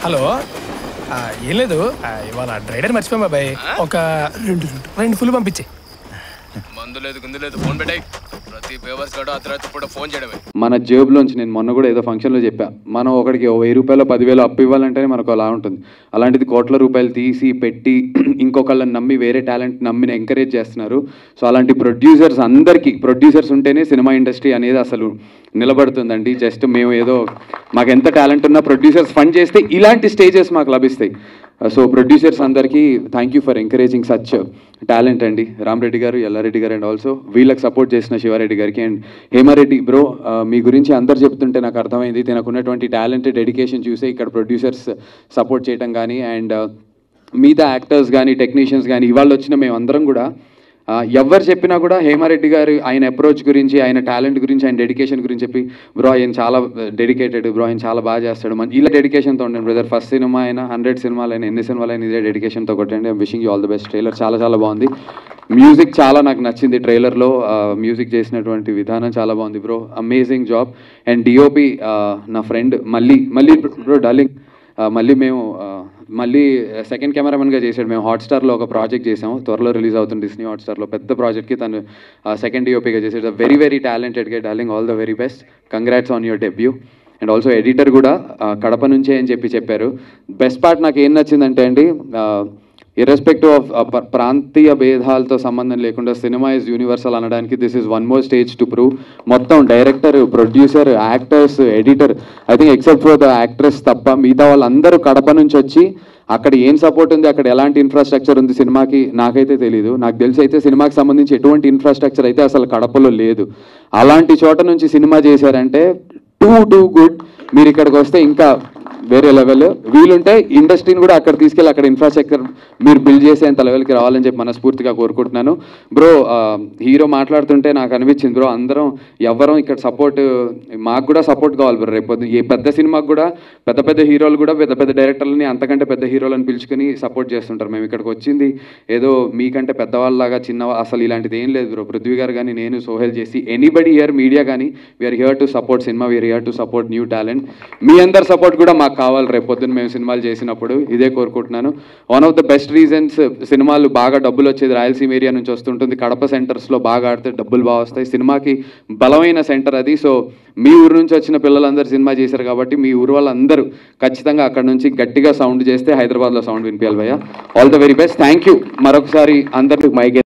hello ఆ, ఏం లేదు ఆ, ఇవాళ డ్రైడర్ మర్చిపోయాం బాబాయ్ ఒక రెండు రెండు ఫుల్ పంపించే మందు లేదు గుందు లేదు ఫోన్ పెట్టాయి ప్రతి పేవర్స్ గడు అర్ధరాత్రి పూట ఫోన్ చేయడమే మన జేబులోంచి నేను మొన్న కూడా ఏదో ఫంక్షన్లో చెప్పా మనం ఒకడికి ఓ వెయ్యి రూపాయలు పదివేలు అప్పు ఇవ్వాలంటేనే మనకు అలా ఉంటుంది అలాంటిది కోట్ల రూపాయలు తీసి పెట్టి ఇంకొకళ్ళని నమ్మి వేరే టాలెంట్ నమ్మిని ఎంకరేజ్ చేస్తున్నారు సో అలాంటి ప్రొడ్యూసర్స్ అందరికీ ప్రొడ్యూసర్స్ ఉంటేనే సినిమా ఇండస్ట్రీ అనేది అసలు నిలబడుతుందండి జస్ట్ మేము ఏదో మాకు ఎంత టాలెంట్ ఉన్నా ప్రొడ్యూసర్స్ ఫండ్ చేస్తే ఇలాంటి స్టేజెస్ మాకు లభిస్తాయి సో ప్రొడ్యూసర్స్ అందరికీ thank you for encouraging such talent అండి రామరెడ్డి గారు ఎల్లారెడ్డి గారు అండ్ ఆల్సో వీళ్ళకి సపోర్ట్ చేసిన శివారెడ్డి గారికి అండ్ హేమారెడ్డి బ్రో మీ గురించి అందరు చెప్తుంటే నాకు అర్థమైంది తనకు ఉన్నటువంటి టాలెంట్ డెడికేషన్ చూసే ఇక్కడ ప్రొడ్యూసర్స్ సపోర్ట్ చేయటం కానీ అండ్ మిగతా యాక్టర్స్ కానీ టెక్నీషియన్స్ కానీ ఇవాళ వచ్చిన మేమందరం కూడా ఆ, ఎవరు చెప్పినా కూడా హేమారెడ్డి గారు ఆయన అప్రోచ్ గురించి ఆయన టాలెంట్ గురించి ఆయన డెడికేషన్ గురించి చెప్పి బ్రో ఆయన చాలా డెడికేటెడ్ బ్రో ఆయన చాలా బాగా చేస్తాడు మన ఇలా డెడికేషన్తో ఉండండి బ్రదర్ ఫస్ట్ సినిమా అయినా హండ్రెడ్ సినిమాలు అయినా ఎన్ని సినిమాలు అయినా ఇదే డెడికేషన్తో కొట్టండి wishing you all the best trailer చాలా చాలా బాగుంది మ్యూజిక్ చాలా నాకు నచ్చింది ట్రైలర్లో మ్యూజిక్ చేసినటువంటి విధానం చాలా బాగుంది bro amazing job and DOP నా ఫ్రెండ్ మళ్ళీ మళ్ళీ బ్రో డార్లింగ్ ఆ, మళ్ళీ మేము ఆ, మళ్ళీ సెకండ్ కెమెరామెన్గా చేశాడు మేము హాట్స్టార్లో ఒక ప్రాజెక్ట్ చేసాము త్వరలో రిలీజ్ అవుతుంది డిస్నీ హాట్స్టార్లో పెద్ద ప్రాజెక్ట్కి తను సెకండ్ డిఓపిగా చేసాడు వెరీ వెరీ టాలెంటెడ్గా darling all the very best congrats on your debut and also editor కూడా ఆ, కడప నుంచే అని చెప్పి చెప్పారు బెస్ట్ పార్ట్ నాకు ఏం నచ్చిందంటే అండి ఇర్రెస్పెక్టివ్ ఆఫ్ ప్రాంతీయ భేదాలతో సంబంధం లేకుండా సినిమా ఇస్ యూనివర్సల్ అనడానికి this is one more stage to prove మొత్తం director producer actors editor I think except for the actress తప్ప మిగతా వాళ్ళందరూ కడప నుంచి వచ్చి అక్కడ ఏం సపోర్ట్ ఉంది అక్కడ ఎలాంటి ఇన్ఫ్రాస్ట్రక్చర్ ఉంది సినిమాకి నాకైతే తెలియదు నాకు తెలిసి అయితే సినిమాకి సంబంధించి ఎటువంటి ఇన్ఫ్రాస్ట్రక్చర్ అయితే అసలు కడపలో లేదు అలాంటి చోట నుంచి సినిమా చేశారంటే టూ టూ గుడ్ మీరు ఇక్కడికి వస్తే ఇంకా వేరే లెవెల్ వీలుంటే ఇండస్ట్రీని కూడా అక్కడ తీసుకెళ్ళి అక్కడ ఇన్ఫ్రాస్ట్రక్చర్ మీరు బిల్డ్ చేసేంత లెవెల్కి రావాలని చెప్పి మనస్ఫూర్తిగా కోరుకుంటున్నాను బ్రో హీరో మాట్లాడుతుంటే నాకు అనిపించింది బ్రో అందరం ఎవ్వరం ఇక్కడ సపోర్ట్ మాకు కూడా సపోర్ట్ కావాలి బ్రో రేపు పొద్దున్న ఏ పెద్ద సినిమాకు కూడా పెద్ద పెద్ద హీరోలు కూడా పెద్ద పెద్ద డైరెక్టర్లని అంతకంటే పెద్ద హీరోలను పిలుచుకొని సపోర్ట్ చేస్తుంటారు మేము ఇక్కడికి వచ్చింది ఏదో మీకంటే పెద్దవాళ్ళలాగా చిన్న అసలు ఇలాంటిది ఏం లేదు బ్రో పృథ్వీ గారు కానీ నేను సోహెల్ చేసి ఎనీబడి హియర్ మీడియా కానీ we're here to support cinema we're here to support new talent మీ అందరి సపోర్ట్ కూడా మాకు కావాలి రేపు పొద్దున్న మేము సినిమాలు చేసినప్పుడు ఇదే కోరుకుంటున్నాను one of the best reasons సినిమాలు బాగా డబ్బులు వచ్చేది రాయలసీమ ఏరియా నుంచి వస్తుంటుంది కడప సెంటర్స్లో బాగా ఆడితే డబ్బులు బాగా వస్తాయి సినిమాకి బలమైన సెంటర్ అది సో మీ ఊరు నుంచి వచ్చిన పిల్లలందరూ సినిమా చేశారు కాబట్టి మీ ఊరు వాళ్ళందరూ ఖచ్చితంగా అక్కడ నుంచి గట్టిగా సౌండ్ చేస్తే హైదరాబాద్లో సౌండ్ వినిపించాలి భయ్య all the very best thank you మరొకసారి అందరికి మైక్